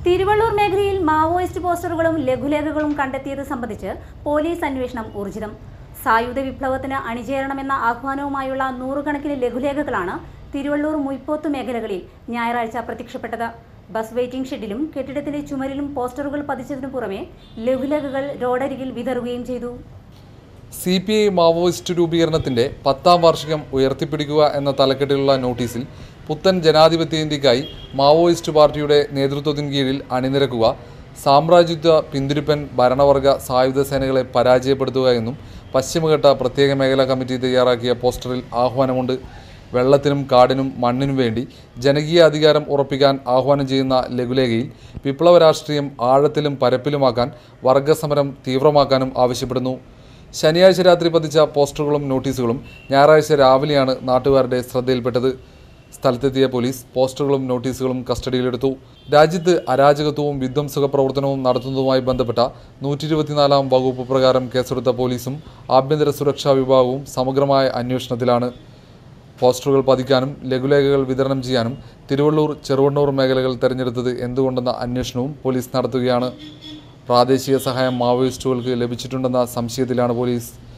തിരുവള്ളൂർ മേഖലയിൽ മാവോയിസ്റ്റ് പോസ്റ്ററുകളും ലഘുലേഖകളും കണ്ടെത്തിയത് സംബന്ധിച്ച് പോലീസ് അന്വേഷണം ഊർജിതം സായുധ വിപ്ലവത്തിന് അണിചേരണമെന്ന ആഹ്വാനവുമായുള്ള നൂറുകണക്കിന് ലഘുലേഖകളാണ് തിരുവള്ളൂർ മുയ്പോത്ത് മേഖലകളിൽ ഞായറാഴ്ച പ്രത്യക്ഷപ്പെട്ടത് ബസ് വെയിറ്റിംഗ് ഷെഡിലും കെട്ടിടത്തിന്റെ ചുമരിലും പോസ്റ്ററുകൾ പതിച്ചതിനു പുറമെ ലഘുലേഖകൾ റോഡരികിൽ വിതറുകയും ചെയ്തു സി പി ഐ മാവോയിസ്റ്റ് രൂപീകരണത്തിന്റെ പത്താം വാർഷികം ഉയർത്തിപ്പിടിക്കുക എന്ന തലക്കെട്ടിലുള്ള നോട്ടീസിൽ പുത്തൻ ജനാധിപത്യ ഇന്ത്യക്കായി മാവോയിസ്റ്റ് പാർട്ടിയുടെ നേതൃത്വത്തിന് കീഴിൽ അണിനിരക്കുക സാമ്രാജ്യത്വ പിന്തിരിപ്പൻ ഭരണവർഗ സായുധ സേനകളെ പരാജയപ്പെടുത്തുക എന്നും പശ്ചിമഘട്ട പ്രത്യേക മേഖലാ കമ്മിറ്റി തയ്യാറാക്കിയ പോസ്റ്ററിൽ ആഹ്വാനമുണ്ട് വെള്ളത്തിനും കാടിനും മണ്ണിനും വേണ്ടി ജനകീയ അധികാരം ഉറപ്പിക്കാൻ ആഹ്വാനം ചെയ്യുന്ന ലഘുലേഖയിൽ വിപ്ലവ രാഷ്ട്രീയം ആഴത്തിലും പരപ്പിലുമാക്കാൻ വർഗസമരം തീവ്രമാക്കാനും ആവശ്യപ്പെടുന്നു ശനിയാഴ്ച രാത്രി പതിച്ച പോസ്റ്ററുകളും നോട്ടീസുകളും ഞായറാഴ്ച രാവിലെയാണ് നാട്ടുകാരുടെ ശ്രദ്ധയിൽപ്പെട്ടത് സ്ഥലത്തെത്തിയ പോലീസ് പോസ്റ്ററുകളും നോട്ടീസുകളും കസ്റ്റഡിയിലെടുത്തു രാജ്യത്ത് അരാജകത്വവും വിധ്വംസക പ്രവർത്തനവും നടത്തുന്നതുമായി ബന്ധപ്പെട്ട നൂറ്റി ഇരുപത്തിനാലാം വകുപ്പ് പ്രകാരം കേസെടുത്ത പോലീസും ആഭ്യന്തര സുരക്ഷാ വിഭാഗവും സമഗ്രമായ അന്വേഷണത്തിലാണ് പോസ്റ്ററുകൾ പതിക്കാനും ലഘുലേഖകൾ വിതരണം ചെയ്യാനും തിരുവള്ളൂർ ചെറുവണ്ണൂർ മേഖലകൾ തെരഞ്ഞെടുത്തത് എന്തുകൊണ്ടെന്ന അന്വേഷണവും പോലീസ് നടത്തുകയാണ് പ്രാദേശിക സഹായം മാവോയിസ്റ്റുകൾക്ക് ലഭിച്ചിട്ടുണ്ടെന്ന സംശയത്തിലാണ് പോലീസ്